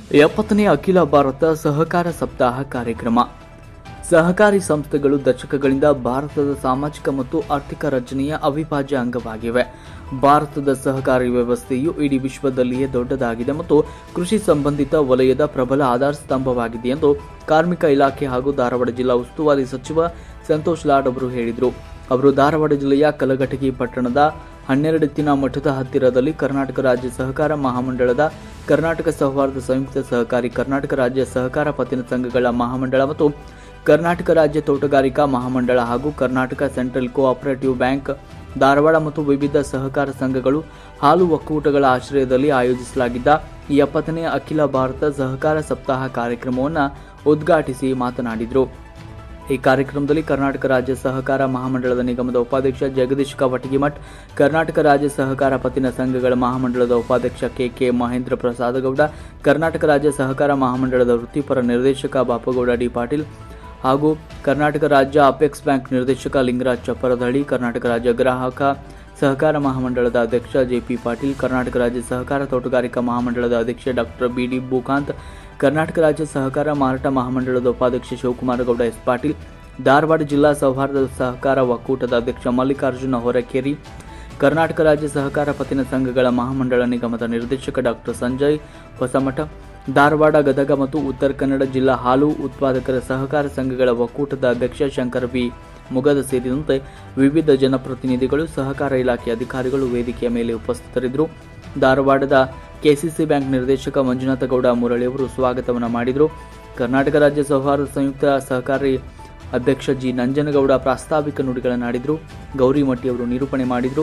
ಎಪ್ಪತ್ತನೇ ಅಖಿಲ ಭಾರತ ಸಹಕಾರ ಸಪ್ತಾಹ ಕಾರ್ಯಕ್ರಮ ಸಹಕಾರಿ ಸಂಸ್ಥೆಗಳು ದಶಕಗಳಿಂದ ಭಾರತದ ಸಾಮಾಜಿಕ ಮತ್ತು ಆರ್ಥಿಕ ರಚನೆಯ ಅವಿಭಾಜ್ಯ ಅಂಗವಾಗಿವೆ ಭಾರತದ ಸಹಕಾರಿ ವ್ಯವಸ್ಥೆಯು ಇಡೀ ವಿಶ್ವದಲ್ಲಿಯೇ ದೊಡ್ಡದಾಗಿದೆ ಮತ್ತು ಕೃಷಿ ಸಂಬಂಧಿತ ವಲಯದ ಪ್ರಬಲ ಆಧಾರ ಸ್ತಂಭವಾಗಿದೆ ಎಂದು ಕಾರ್ಮಿಕ ಇಲಾಖೆ ಹಾಗೂ ಧಾರವಾಡ ಜಿಲ್ಲಾ ಉಸ್ತುವಾರಿ ಸಚಿವ ಸಂತೋಷ್ ಲಾಡ್ ಅವರು ಹೇಳಿದರು ಅವರು ಧಾರವಾಡ ಜಿಲ್ಲೆಯ ಕಲಘಟಗಿ ಪಟ್ಟಣದ ಹನ್ನೆರಡೆತ್ತಿನ ಮಠದ ಹತ್ತಿರದಲ್ಲಿ ಕರ್ನಾಟಕ ರಾಜ್ಯ ಸಹಕಾರ ಮಹಾಮಂಡಳದ ಕರ್ನಾಟಕ ಸೌಹಾರ್ದ ಸಂಯುಕ್ತ ಸಹಕಾರಿ ಕರ್ನಾಟಕ ರಾಜ್ಯ ಸಹಕಾರ ಪತ್ತಿನ ಸಂಘಗಳ ಮಹಾಮಂಡಳ ಮತ್ತು ಕರ್ನಾಟಕ ರಾಜ್ಯ ತೋಟಗಾರಿಕಾ ಮಹಾಮಂಡಳ ಹಾಗೂ Karnataka central cooperative bank Dharwad ಮತ್ತು ವಿವಿಧ ಸಹಕಾರ ಸಂಘಗಳು ಹಾಲು ಒಕ್ಕೂಟಗಳ ಆಶ್ರಯದಲ್ಲಿ ಆಯೋಜಿಸಲಾಗಿದ್ದ ಈ ಎಪ್ಪತ್ತನೇ ಅಖಿಲ ಭಾರತ ಸಹಕಾರ ಸಪ್ತಾಹ ಕಾರ್ಯಕ್ರಮವನ್ನು ಉದ್ಘಾಟಿಸಿ ಮಾತನಾಡಿದರು ಈ ಕಾರ್ಯಕ್ರಮದಲ್ಲಿ ಕರ್ನಾಟಕ ರಾಜ್ಯ ಸಹಕಾರ ಮಹಾಮಂಡಳದ ನಿಗಮದ ಉಪಾಧ್ಯಕ್ಷ ಜಗದೀಶ್ ಕವಟಗಿಮಠ್ ಕರ್ನಾಟಕ ರಾಜ್ಯ ಸಹಕಾರ ಪತ್ತಿನ ಸಂಘಗಳ ಮಹಾಮಂಡಳದ ಉಪಾಧ್ಯಕ್ಷ ಕೆಕೆ ಮಹೇಂದ್ರ ಪ್ರಸಾದ ಗೌಡ ಕರ್ನಾಟಕ ರಾಜ್ಯ ಸಹಕಾರ ಮಹಾಮಂಡಳದ ವೃತ್ತಿಪರ ನಿರ್ದೇಶಕ ಬಾಪಗೌಡ ಡಿ ಪಾಟೀಲ್ ಹಾಗೂ ಕರ್ನಾಟಕ ರಾಜ್ಯ ಅಪೆಕ್ಸ್ ಬ್ಯಾಂಕ್ ನಿರ್ದೇಶಕ ಲಿಂಗರಾಜ್ ಚಪ್ಪರದಹಳ್ಳಿ ಕರ್ನಾಟಕ ರಾಜ್ಯ ಗ್ರಾಹಕ ಸಹಕಾರ ಮಹಾಮಂಡಳದ ಅಧ್ಯಕ್ಷ ಜೆಪಿ ಪಾಟೀಲ್ ಕರ್ನಾಟಕ ರಾಜ್ಯ ಸಹಕಾರ ತೋಟಗಾರಿಕಾ ಮಹಾಮಂಡಳದ ಅಧ್ಯಕ್ಷ ಡಾಕ್ಟರ್ ಬಿಡಿ ಭೂಕಾಂತ್ ಕರ್ನಾಟಕ ರಾಜ್ಯ ಸಹಕಾರ ಮಾರಾಟ ಮಹಾಮಂಡಳದ ಉಪಾಧ್ಯಕ್ಷ ಶಿವಕುಮಾರ ಗೌಡ ಎಸ್ ಪಾಟೀಲ್ ಧಾರವಾಡ ಜಿಲ್ಲಾ ಸೌಹಾರ್ದ ಸಹಕಾರ ಒಕ್ಕೂಟದ ಅಧ್ಯಕ್ಷ ಮಲ್ಲಿಕಾರ್ಜುನ ಹೊರಕೇರಿ ಕರ್ನಾಟಕ ರಾಜ್ಯ ಸಹಕಾರ ಪತ್ತಿನ ಸಂಘಗಳ ಮಹಾಮಂಡಳ ನಿಗಮದ ನಿರ್ದೇಶಕ ಡಾಕ್ಟರ್ ಸಂಜಯ್ ಹೊಸಮಠ ಧಾರವಾಡ ಗದಗ ಮತ್ತು ಉತ್ತರ ಕನ್ನಡ ಜಿಲ್ಲಾ ಹಾಲು ಉತ್ಪಾದಕರ ಸಹಕಾರ ಸಂಘಗಳ ಒಕ್ಕೂಟದ ಅಧ್ಯಕ್ಷ ಶಂಕರ್ ವಿ ಮುಗದ ಸೇರಿದಂತೆ ವಿವಿಧ ಜನಪ್ರತಿನಿಧಿಗಳು ಸಹಕಾರ ಇಲಾಖೆ ಅಧಿಕಾರಿಗಳು ವೇದಿಕೆಯ ಮೇಲೆ ಉಪಸ್ಥಿತರಿದ್ದರು ಧಾರವಾಡದ ಕೆಸಿಸಿ ಬ್ಯಾಂಕ್ ನಿರ್ದೇಶಕ ಮಂಜುನಾಥ ಗೌಡ ಮುರಳಿಯವರು ಸ್ವಾಗತವನ್ನು ಮಾಡಿದರು ಕರ್ನಾಟಕ ರಾಜ್ಯ ಸೌಹಾರ್ದ ಸಂಯುಕ್ತ ಸಹಕಾರಿ ಅಧ್ಯಕ್ಷ ಜಿ ನಂಜನಗೌಡ ಪ್ರಾಸ್ತಾವಿಕ ನುಡಿಗಳನ್ನಾಡಿದರು ಗೌರಿಮಟ್ಟಿ ಅವರು ನಿರೂಪಣೆ ಮಾಡಿದರು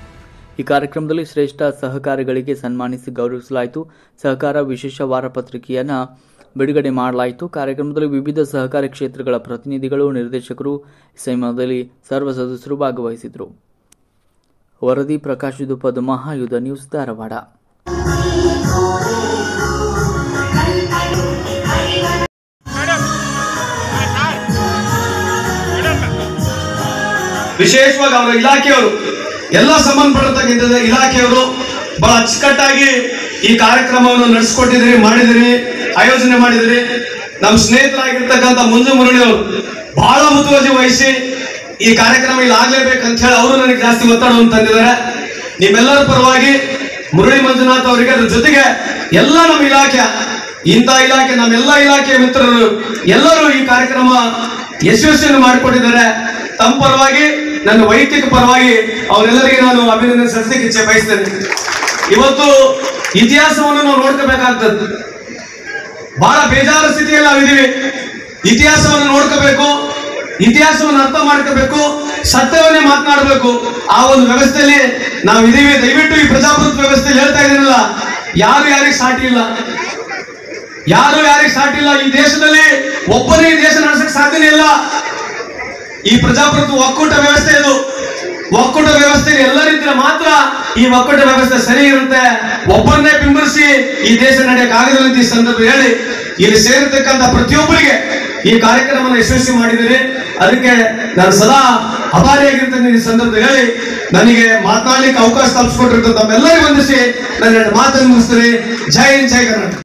ಈ ಕಾರ್ಯಕ್ರಮದಲ್ಲಿ ಶ್ರೇಷ್ಠ ಸಹಕಾರಿಗಳಿಗೆ ಸನ್ಮಾನಿಸಿ ಗೌರವಿಸಲಾಯಿತು ಸಹಕಾರ ವಿಶೇಷ ವಾರಪತ್ರಿಕೆಯನ್ನು ಬಿಡುಗಡೆ ಮಾಡಲಾಯಿತು ಕಾರ್ಯಕ್ರಮದಲ್ಲಿ ವಿವಿಧ ಸಹಕಾರಿ ಕ್ಷೇತ್ರಗಳ ಪ್ರತಿನಿಧಿಗಳು ನಿರ್ದೇಶಕರು ಈ ಸಮಯದಲ್ಲಿ ಸರ್ವ ಸದಸ್ಯರು ಭಾಗವಹಿಸಿದರು ವರದಿ ಪ್ರಕಾಶ್ ದುಪ್ಪದ ಮಹಾಯುಧ ನ್ಯೂಸ್ ಧಾರವಾಡ ವಿಶೇಷವಾಗಿ ಅವರ ಇಲಾಖೆಯವರು ಎಲ್ಲ ಸಂಬಂಧಪಡತಕ್ಕಂಥ ಇಲಾಖೆಯವರು ಬಹಳ ಅಚ್ಚುಕಟ್ಟಾಗಿ ಈ ಕಾರ್ಯಕ್ರಮವನ್ನು ನಡೆಸಿಕೊಟ್ಟಿದ್ರಿ ಮಾಡಿದಿರಿ ಆಯೋಜನೆ ಮಾಡಿದಿರಿ ನಮ್ಮ ಸ್ನೇಹಿತರಾಗಿರ್ತಕ್ಕಂಥ ಮಂಜು ಮುರಳಿ ಅವರು ಬಹಳ ಮುತುವರ್ಜಿ ವಹಿಸಿ ಈ ಕಾರ್ಯಕ್ರಮ ಇಲ್ಲಿ ಆಗ್ಲೇಬೇಕಂತ ಹೇಳಿ ಅವರು ನನಗೆ ಜಾಸ್ತಿ ಒತ್ತಡವನ್ನು ತಂದಿದ್ದಾರೆ ನಿಮ್ಮೆಲ್ಲರ ಪರವಾಗಿ ಮುರಳಿ ಮಂಜುನಾಥ್ ಅವರಿಗೆ ಅದ್ರ ಜೊತೆಗೆ ಎಲ್ಲ ನಮ್ಮ ಇಲಾಖೆ ಇಂಥ ಇಲಾಖೆ ನಮ್ಮೆಲ್ಲ ಇಲಾಖೆಯ ಮಿತ್ರರು ಎಲ್ಲರೂ ಈ ಕಾರ್ಯಕ್ರಮ ಯಶಸ್ವಿಯನ್ನು ಮಾಡಿಕೊಟ್ಟಿದ್ದಾರೆ ತಮ್ಮ ಪರವಾಗಿ ನನ್ನ ವೈಯಕ್ತಿಕ ಪರವಾಗಿ ಅವರೆಲ್ಲರಿಗೆ ನಾನು ಅಭಿನಂದನೆ ಸಲ್ಲಿಸಲಿಕ್ಕೆ ಇಚ್ಛೆ ಬಯಸ್ತೇನೆ ಇವತ್ತು ಇತಿಹಾಸವನ್ನು ನಾವು ನೋಡ್ಕೋಬೇಕಾಗ್ತದೆ ಬಹಳ ಬೇಜಾರ ಸ್ಥಿತಿಯಲ್ಲಿ ನಾವಿದ್ದೀವಿ ಇತಿಹಾಸವನ್ನು ನೋಡ್ಕೋಬೇಕು ಇತಿಹಾಸವನ್ನು ಅರ್ಥ ಮಾಡ್ಕೋಬೇಕು ಸತ್ಯವನ್ನೇ ಮಾತನಾಡಬೇಕು ಆ ಒಂದು ವ್ಯವಸ್ಥೆಯಲ್ಲಿ ನಾವು ಇದೀವಿ ದಯವಿಟ್ಟು ಈ ಪ್ರಜಾಪ್ರಭುತ್ವ ವ್ಯವಸ್ಥೆಯಲ್ಲಿ ಹೇಳ್ತಾ ಇದೀನಲ್ಲ ಯಾರು ಯಾರಿಗೆ ಸಾಟಿ ಇಲ್ಲ ಯಾರು ಯಾರಿಗೆ ಸಾಟಿ ಇಲ್ಲ ಈ ದೇಶದಲ್ಲಿ ಒಬ್ಬನೇ ಈ ದೇಶ ನಡೆಸಕ್ ಸಾಧ್ಯನೇ ಇಲ್ಲ ಈ ಪ್ರಜಾಪ್ರಭುತ್ವ ಒಕ್ಕೂಟ ವ್ಯವಸ್ಥೆ ಇದು ಒಕ್ಕೂಟ ವ್ಯವಸ್ಥೆ ಎಲ್ಲರಿದ್ರೆ ಮಾತ್ರ ಈ ಒಕ್ಕೂಟ ವ್ಯವಸ್ಥೆ ಸರಿ ಇರುತ್ತೆ ಒಬ್ಬರನ್ನೇ ಬಿಂಬಿಸಿ ಈ ದೇಶ ನಡೆಯಕ್ ಆಗದಿಲ್ಲ ಅಂತ ಈ ಸಂದರ್ಭ ಹೇಳಿ ಇಲ್ಲಿ ಸೇರಿರ್ತಕ್ಕಂಥ ಪ್ರತಿಯೊಬ್ಬರಿಗೆ ಈ ಕಾರ್ಯಕ್ರಮವನ್ನು ಯಶಸ್ವಿ ಮಾಡಿದ್ದೀರಿ ಅದಕ್ಕೆ ನಾನು ಸದಾ ಅಭಾರಿಯಾಗಿರ್ತೇನೆ ಈ ಸಂದರ್ಭ ಹೇಳಿ ನನಗೆ ಮಾತನಾಡ್ಲಿಕ್ಕೆ ಅವಕಾಶ ತಪ್ಪಿಸ್ಕೊಟ್ಟಿರ್ತಕ್ಕಂಥ ತಮ್ಮೆಲ್ಲರಿಗೂ ವಂದಿಸಿ ನನ್ನ ಮಾತನ್ನು ಮುಗಿಸ್ತೀನಿ ಜೈ ಹಿಂದ್ ಜೈ ಕರ್ನಾಟಕ